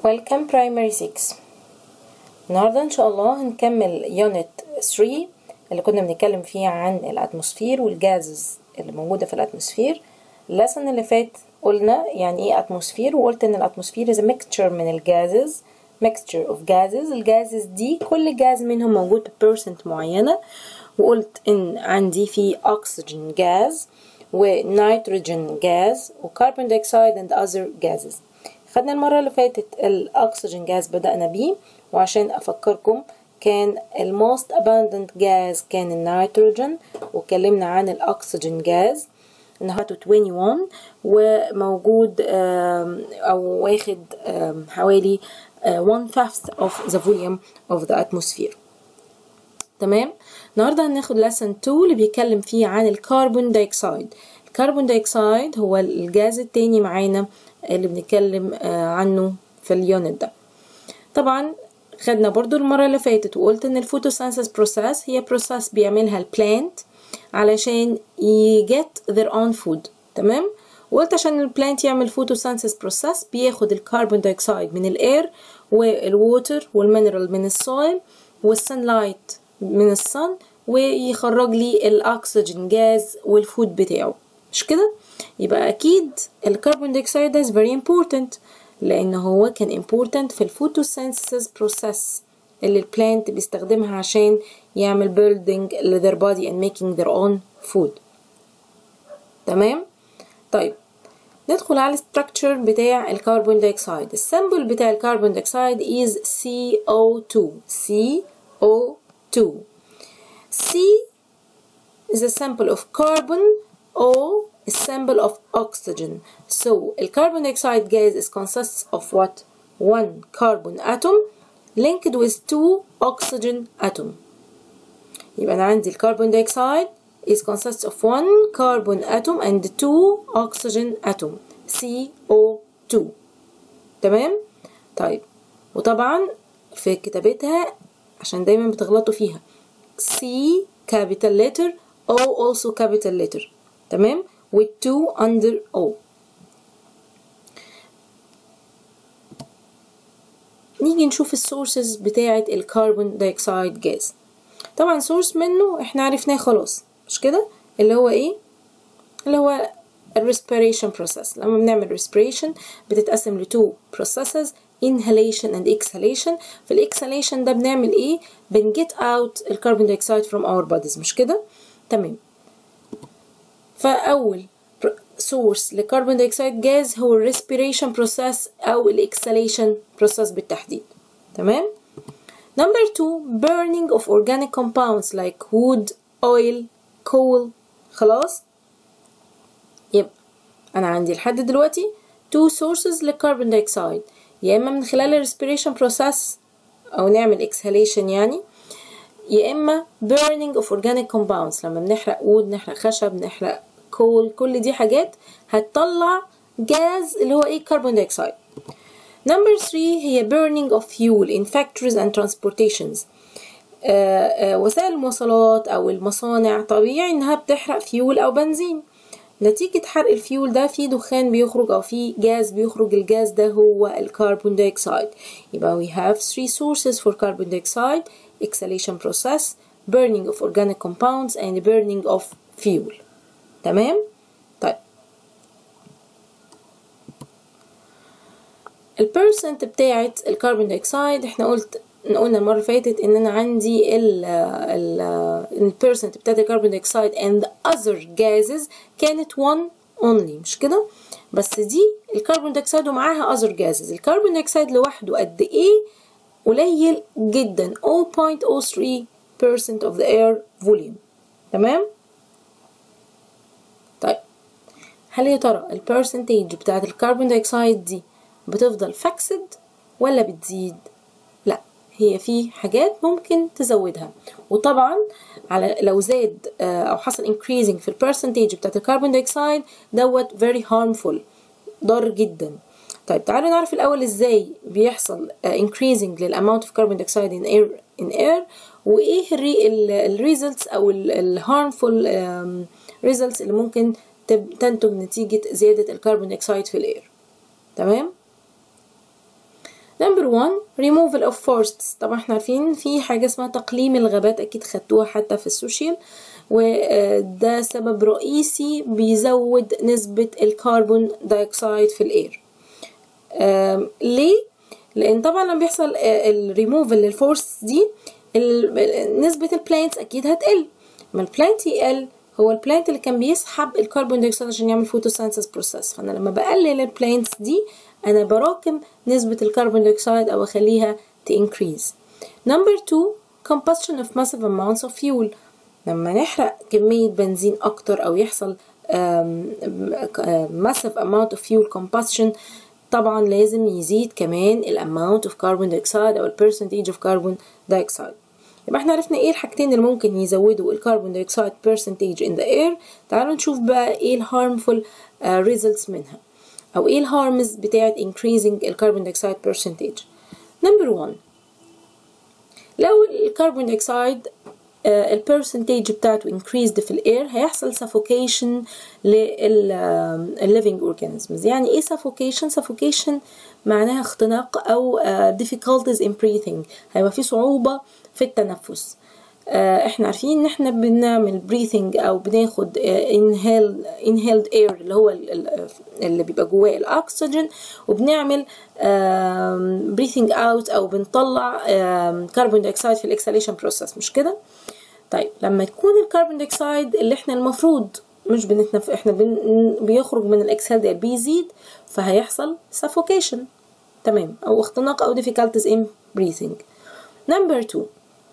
Welcome Primary 6 النهاردة إن شاء الله هنكمل Unit 3 اللي كنا بنتكلم فيه عن الأتموسفير والجازز اللي موجودة في الأتموسفير اللسن اللي فات قلنا يعني إيه أتموسفير وقلت إن الأتموسفير is a mixture من الجازز mixture of gases الجازز دي كل جاز منهم موجود ببرسنت معينة وقلت إن عندي في أكسجين جاز ونيتروجين جاز وكربون دايوكسيد and other gases خدنا المرة اللي فاتت الأكسجين جاز بدأنا بيه وعشان أفكركم كان الموست abundant جاز كان النيتروجين واتكلمنا عن الأكسجين جاز نهاته 21 وموجود أو واخد حوالي 1 fifth of the volume of the atmosphere تمام النهارده هناخد lesson 2 اللي بيتكلم فيه عن الكربون دايوكسيد الكربون دايوكسيد هو الجاز التاني معانا اللي بنتكلم عنه في اليونت ده طبعا خدنا برضو المرة اللي فاتت وقلت ان الفوتوسينثيس بروسيس هي بروسيس بيعملها البلانت علشان يجت their own food تمام وقلت عشان البلانت يعمل فوتوسينثيس بروسيس بياخد الكربون دايوكسيد من الاير والووتر والمينرال من السويل والسن لايت من الصن ويخرج لي الاكسجين جاز والفود بتاعه مش كده يبقى اكيد الكربون دايوكسيد is very important لان هو كان important في الفوتوسينثيسيس بروسيس اللي البلانت بيستخدمها عشان يعمل building their body and making their own food تمام طيب ندخل على الستراكشر بتاع الكربون دايوكسيد السمبل بتاع الكربون دايوكسيد is CO2 CO2 C is a sample of carbon O is symbol of oxygen. So, the carbon dioxide gas is consists of what? One carbon atom linked with two oxygen atom. يبقى أنا عندي الكربون دايوكسيد is consists of one carbon atom and two oxygen atom CO2 تمام؟ طيب وطبعا في كتابتها عشان دايما بتغلطوا فيها C capital letter O also capital letter تمام؟ with 2 under O نيجي نشوف السورسز بتاعة الكربون دايوكسيد جاز طبعا سورس منه احنا عرفناه خلاص مش كده اللي هو ايه اللي هو الريسبيريشن بروسيس لما بنعمل respiration بتتقسم ل two processes inhalation and exhalation في الاكسhalation ده بنعمل ايه بنجيت out الكربون دايوكسيد from our bodies مش كده تمام فأول سورس لكربون دايوكسيد جاز هو الريسبيريشن بروسيس أو الإكساليشن بروسيس بالتحديد تمام Number two burning of organic compounds like wood, oil, coal خلاص يبقى أنا عندي لحد دلوقتي two sources للكربون دايوكسيد يا إما من خلال الريسبيريشن بروسيس أو نعمل exhalation يعني يا إما burning of organic compounds لما بنحرق wood نحرق خشب نحرق كول كل دي حاجات هتطلع جاز اللي هو ايه كربون دايوكسيد نمبر 3 هي burning of fuel in factories and transportations آآ آآ وسائل المواصلات او المصانع طبيعي انها بتحرق فيول او بنزين نتيجة حرق الفيول ده في دخان بيخرج او في جاز بيخرج الجاز ده هو الكربون دايوكسيد يبقى we have three sources for carbon dioxide exhalation process burning of organic compounds and burning of fuel تمام طيب البيرسنت بتاعت الكربون دايوكسيد احنا قلت قلنا المرة اللي فاتت ان انا عندي ال ال البيرسنت بتاعت الكربون دايوكسيد and the other gases كانت 1 only مش كده بس دي الكربون دايوكسيد ومعاها other gases الكربون دايوكسيد لوحده قد ايه قليل جدا 0.03% of the air volume تمام طيب هل يا ترى البرسنتيج بتاعت الكربون دايوكسيد دي بتفضل فاكسد ولا بتزيد لا هي في حاجات ممكن تزودها وطبعا على لو زاد او حصل increasing في البرسنتيج بتاعت الكربون دايوكسيد دوت very harmful ضار جدا طيب تعالوا نعرف الاول ازاي بيحصل increasing للامount of carbon dioxide in air in air وايه الريزلتس او الهارمفul results اللي ممكن تنتج نتيجة زيادة الكربون دايوكسيد في الاير تمام 1 removal of forests طبعا احنا عارفين في حاجة اسمها تقليم الغابات أكيد خدتوها حتى في السوشيال وده سبب رئيسي بيزود نسبة الكربون دايوكسيد في الاير ليه؟ لأن طبعا لما بيحصل الريموفال للفورس دي نسبة البلانتس أكيد هتقل ما البلانت يقل هو البلانت اللي كان بيسحب الكربون دايوكسيد عشان يعمل فوتوسينثيس بروسيس فانا لما بقلل البلانتس دي انا براكم نسبة الكربون دايوكسيد او اخليها to increase number two combustion of massive amounts of fuel لما نحرق كمية بنزين اكتر او يحصل massive amount of fuel combustion طبعا لازم يزيد كمان ال amount of carbon dioxide او ال percentage of carbon dioxide يبقى احنا عرفنا ايه الحاجتين اللي ممكن يزودوا الكربون دايوكسيد percentage in the air تعالوا نشوف بقى ايه ال harmful uh, results منها او ايه الهارمز بتاعت increasing الكربون دايوكسيد percentage number one لو الكربون دايوكسيد البرسنتيج بتاعته increased في الاير هيحصل suffocation لل living organisms يعني ايه suffocation suffocation معناها اختناق او uh, difficulties in breathing هيبقى في صعوبة في التنفس احنا عارفين ان احنا بنعمل breathing او بناخد inhale inhaled air اللي هو اللي بيبقى جواه الاكسجين وبنعمل breathing out او بنطلع كربون دايوكسيد في الاكسليشن بروسيس مش كده طيب لما يكون الكربون دايوكسيد اللي احنا المفروض مش بنتنف احنا بن... بيخرج من الاكسال ده بيزيد فهيحصل suffocation تمام او اختناق او difficulties in breathing number two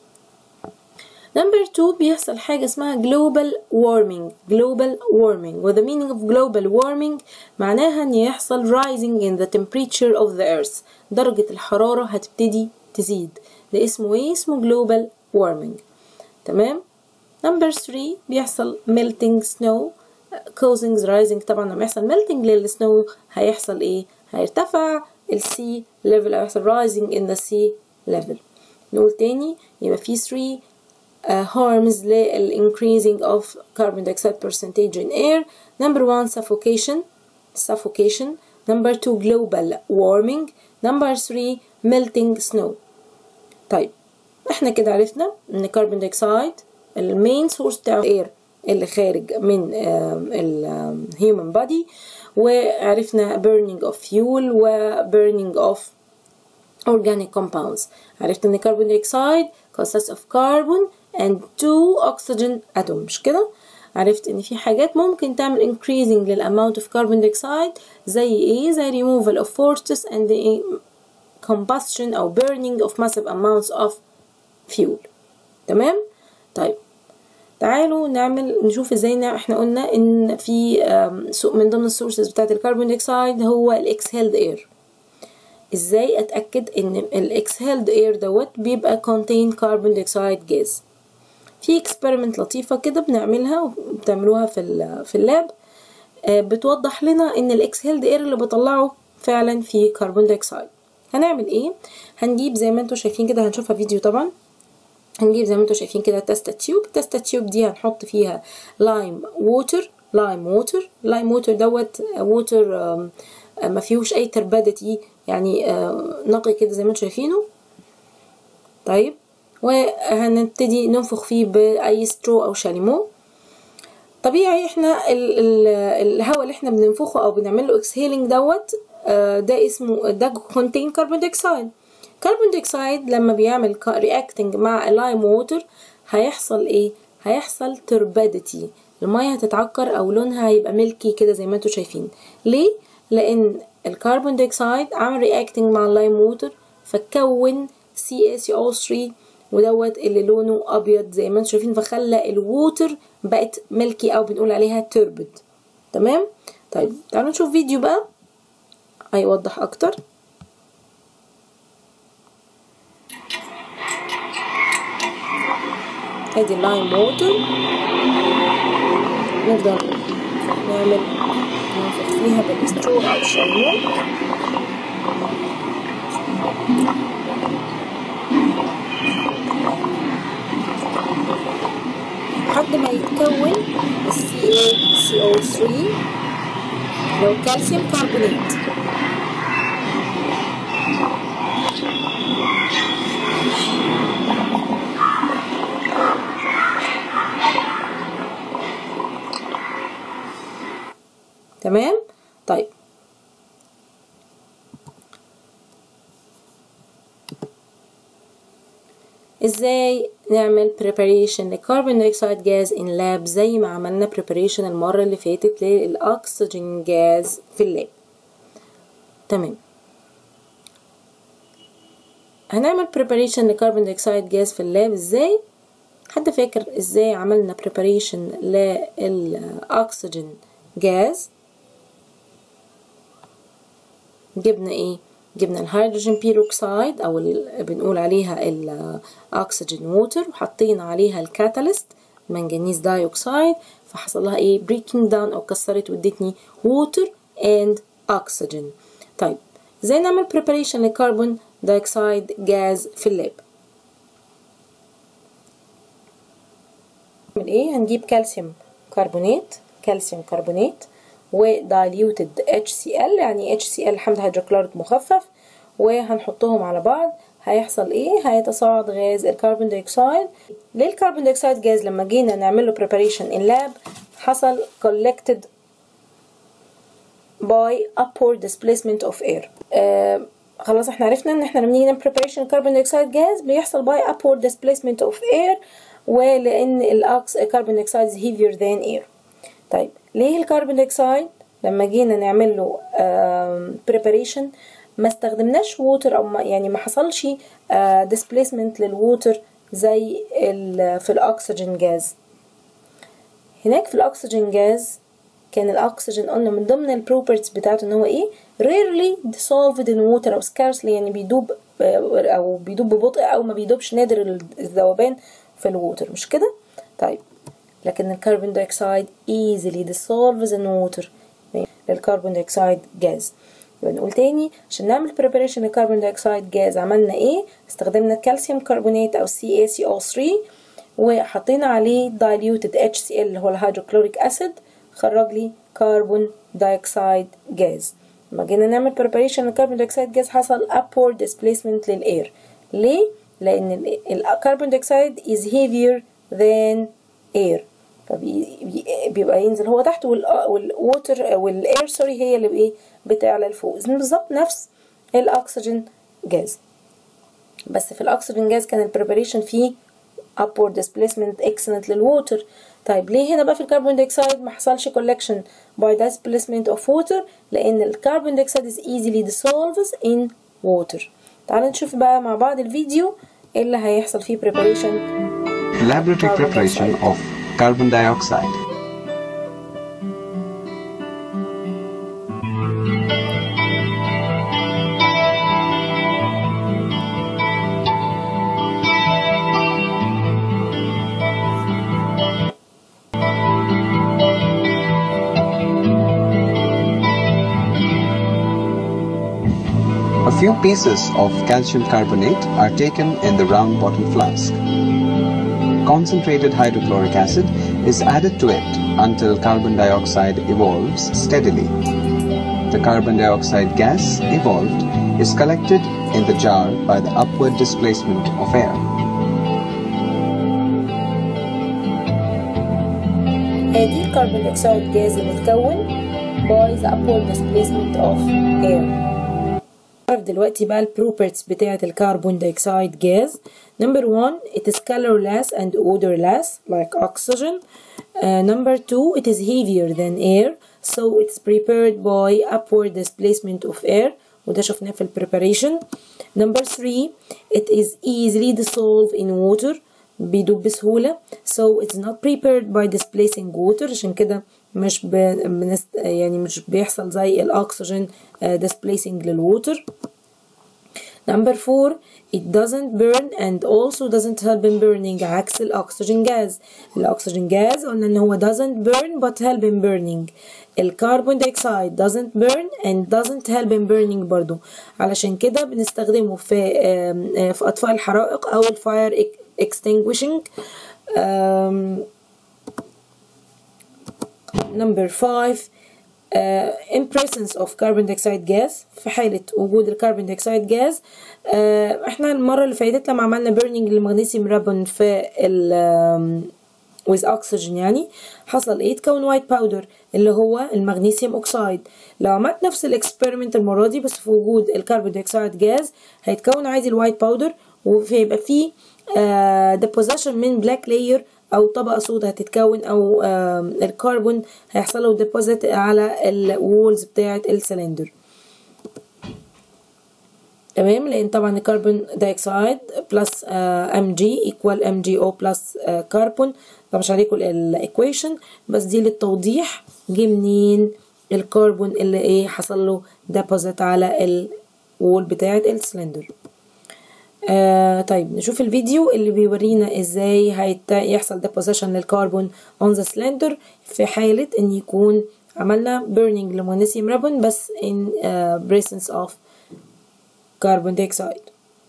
Number two بيحصل حاجة اسمها global warming global warming و the meaning of global warming معناها ان يحصل rising in the temperature of the earth درجة الحرارة هتبتدي تزيد ده اسمه ايه اسمه global warming تمام number three بيحصل melting snow causing rising طبعا لما يحصل melting للسنو هيحصل ايه هيرتفع السي level او يحصل rising in the sea level نقول تاني يبقى في 3 uh, harms لل increasing of carbon dioxide percentage in air number one suffocation suffocation number two global warming number three melting snow طيب احنا كده عرفنا ان كربون دايوكسيد المين سورس بتاع الاير اللي خارج من الهيومن بودي وعرفنا burning of fuel و burning of organic compounds عرفت ان كربون دايوكسيد consists of carbon and two oxygen atom مش كده عرفت ان في حاجات ممكن تعمل increasing للامount of carbon dioxide زي ايه زي removal of forests and the combustion او burning of massive amounts of fuel تمام طيب تعالوا نعمل نشوف ازاي نعمل احنا قلنا ان في من ضمن السورسز بتاعت الكربون دايوكسيد هو الاكسهيلد اير ازاي اتاكد ان الاكسهيلد اير دوت بيبقى contain carbon dioxide gas في اكسبيرمنت لطيفه كده بنعملها وبتعملوها في في اللاب بتوضح لنا ان الاكسهيلد اير اللي بطلعه فعلا فيه كربون دايوكسيد هنعمل ايه هنجيب زي ما انتم شايفين كده هنشوفها فيديو طبعا هنجيب زي ما انتم شايفين كده تيست تيوب التيست تيوب دي هنحط فيها لايم ووتر لايم ووتر لايم ووتر دوت ووتر ما فيهوش اي تربادتي يعني نقي كده زي ما انتم شايفينه طيب وهنبتدي ننفخ فيه باي سترو او شاليمو طبيعي احنا ال ال الهواء اللي احنا بننفخه او بنعمل له اكسهيلينج دوت ده اسمه ده كونتين كربون دايوكسيد كربون دايوكسيد لما بيعمل رياكتنج مع اللايم ووتر هيحصل ايه هيحصل تربادتي الميه هتتعكر او لونها هيبقى ملكي كده زي ما انتم شايفين ليه لان الكربون دايوكسيد عمل رياكتنج مع اللايم ووتر فكون CaCO3 ودوت اللي لونه ابيض زي ما انتم شايفين فخلى الووتر بقت ملكي او بنقول عليها تربد تمام طيب تعالوا نشوف فيديو بقى هيوضح اكتر ادي اللايم ووتر نفضل نعمل ننفخ فيها بالسترو او الشاليمو لحد ما يتكون ال CaCO3 اللي هو كالسيوم كربونات تمام طيب ازاي نعمل preparation لكربون دايوكسيد جاز in lab زي ما عملنا preparation المرة اللي فاتت للأكسجين جاز في اللاب تمام هنعمل preparation لكربون دايوكسيد جاز في اللاب ازاي حد فاكر ازاي عملنا preparation للأكسجين جاز جبنا ايه جبنا الهيدروجين بيروكسيد او بنقول عليها الاكسجين ووتر وحطينا عليها الكاتاليست منجنيز دايوكسيد فحصل لها ايه بريكنج داون او كسرت وادتني ووتر اند اكسجين طيب ازاي نعمل بريباريشن لكربون دايوكسيد جاز في اللاب نعمل ايه هنجيب كالسيوم كربونات كالسيوم كربونات ودايليوتد HCl يعني HCl حمض هيدروكلوريك مخفف وهنحطهم على بعض هيحصل ايه هيتصاعد غاز الكربون دايوكسيد للكربون دايوكسيد جاز لما جينا نعمل له preparation in lab حصل collected by upward displacement of air آه خلاص احنا عرفنا ان احنا لما نيجي نعمل preparation الكربون دايوكسيد جاز بيحصل by upward displacement of air ولان الاكس الكربون دايوكسيد is heavier than air طيب ليه الكربون دايوكسيد لما جينا نعمل له preparation ما استخدمناش ووتر او ما يعني ما حصلش displacement للووتر زي في الاكسجين جاز هناك في الاكسجين جاز كان الاكسجين قلنا من ضمن البروبرتيز بتاعته ان هو ايه rarely dissolved in water او scarcely يعني بيدوب او بيدوب ببطء او ما بيدوبش نادر الذوبان في الووتر مش كده طيب لكن الكربون دايوكسيد easily dissolves in water للكربون دايوكسيد جاز يبقى نقول تاني عشان نعمل preparation للكربون دايوكسيد جاز عملنا ايه استخدمنا الكالسيوم كربونات او CaCO3 وحطينا عليه diluted HCl اللي هو الهيدروكلوريك اسيد خرج لي كربون دايوكسيد جاز لما جينا نعمل preparation للكربون دايوكسيد جاز حصل upward displacement للاير ليه لان الكربون دايوكسيد is heavier than air فبيبقى ينزل هو تحت والووتر والاير سوري هي اللي بايه بتعلى لفوق بالظبط نفس الاكسجين جاز بس في الاكسجين جاز كان البريباريشن فيه upward displacement excellent للووتر طيب ليه هنا بقى في الكربون دايوكسيد ما حصلش collection by displacement of water لان الكربون دايوكسيد is easily dissolves in water تعالوا نشوف بقى مع بعض الفيديو ايه اللي هيحصل فيه preparation Laboratory preparation of carbon dioxide. A few pieces of calcium carbonate are taken in the round bottom flask. Concentrated hydrochloric acid is added to it until carbon dioxide evolves steadily. The carbon dioxide gas evolved is collected in the jar by the upward displacement of air. ادي الكربون دايوكسيد جاز المتكون by the upward displacement of air نعرف دلوقتي بقى البروبرتيز بتاعة الكربون دايوكسيد جاز number one it is colorless and odorless like oxygen uh, number two it is heavier than air so it's prepared by upward displacement of air وده شفناه في preparation number three it is easily dissolved in water بيدوب بسهولة so it's not prepared by displacing water عشان كده مش ب... بنست... يعني مش بيحصل زي الأكسجين uh, displacing للووتر number four it doesn't burn and also doesn't help in burning عكس الأكسجين جاز الأكسجين جاز قلنا إن هو doesn't burn but help in burning الكربون دايوكسيد doesn't burn and doesn't help in burning برضو علشان كده بنستخدمه في في أطفاء الحرائق أو الفاير extinguishing um, number five uh, in presence of carbon dioxide gas في حالة وجود الكربون دايوكسيد جاز uh, احنا المرة اللي فاتت لما عملنا burning للمغنيسيوم رابون في ال with oxygen يعني حصل ايه اتكون وايت باودر اللي هو المغنيسيوم اوكسايد لو عملت نفس الاكسبيرمنت المره دي بس في وجود الكربون دايوكسيد جاز هيتكون عادي الوايت باودر ويبقى فيه ديبوزيشن من بلاك لاير او طبقه سوداء هتتكون او آه الكربون هيحصل له ديبوزيت على الوولز بتاعه السلندر تمام لان طبعا الكربون دايوكسيد بلس ام جي ايكوال ام جي او بلس كربون طبعا مش عليكم الايكويشن بس دي للتوضيح جه منين الكربون اللي ايه حصل له ديبوزيت على الوول بتاعه السلندر آه طيب نشوف الفيديو اللي بيورينا ازاي هيت يحصل deposition للكربون on the cylinder في حالة ان يكون عملنا burning لمغنيسيوم رابون بس in uh, presence of carbon dioxide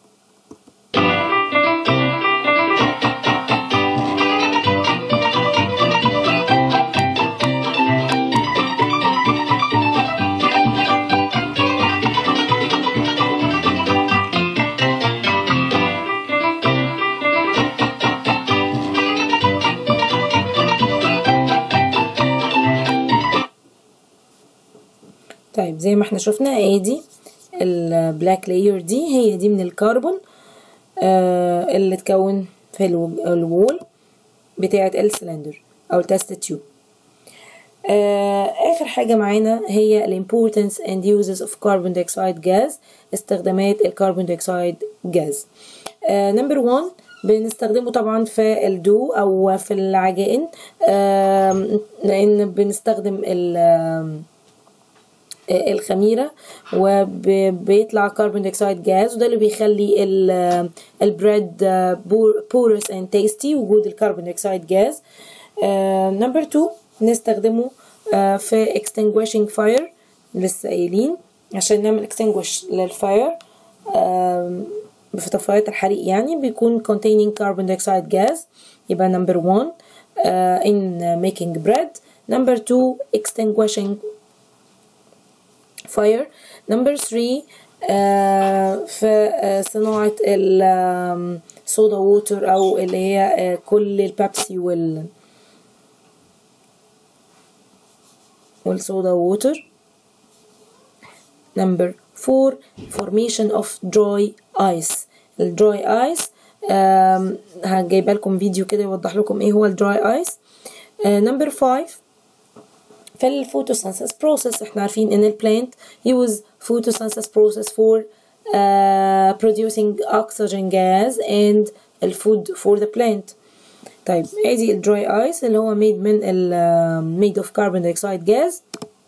طيب زي ما احنا شفنا ادي البلاك لاير دي هي دي من الكربون آه اللي اتكون في الوول بتاعة السلندر او التست تيوب آه اخر حاجة معانا هي ال importance and uses of carbon dioxide gas استخدامات الكربون دايوكسيد جاز نمبر 1 بنستخدمه طبعا في الدو او في العجائن آه لان بنستخدم ال الخميره وبيطلع كربون دايوكسيد جاز وده اللي بيخلي البريد بورس اند تيستي وجود الكربون دايوكسيد جاز نمبر 2 نستخدمه uh, في extinguishing fire لسه قايلين عشان نعمل extinguish للفاير uh, في طفايات الحريق يعني بيكون containing carbon dioxide gas يبقى number 1 uh, in making bread number 2 extinguishing fire number 3 آه في آه صناعة الصودا ووتر أو اللي هي آه كل البيبسي وال والصودا ووتر number 4 formation of dry ice الدراي ايس هجايبه لكم فيديو كده يوضح لكم ايه هو الدراي ايس number 5 في الفوتوسينثيس بروسيس احنا عارفين ان البلانت use photosynthesis process for uh, producing oxygen gas and الفود for the plant طيب ادي الدراي ايس اللي هو made من ال made of carbon dioxide gas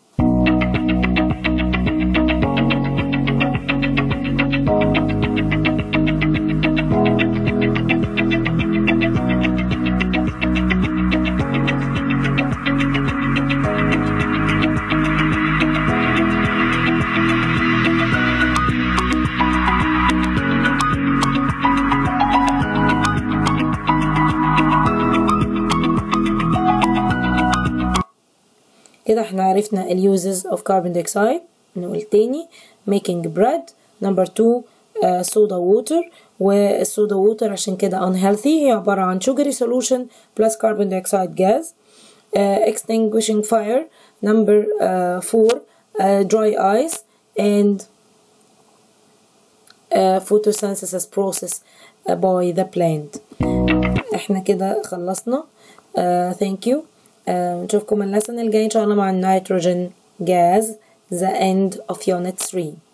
كده احنا عرفنا ال uses of carbon dioxide نقول تاني making bread number two uh, soda water والصودا ووتر عشان كده unhealthy هي عبارة عن sugary solution plus carbon dioxide gas uh, extinguishing fire number uh, four uh, dry ice and uh, photosynthesis process uh, by the plant احنا كده خلصنا uh, thank you uh, نشوفكم اللسن الجاي ان شاء الله مع النيتروجين جاز the end of unit 3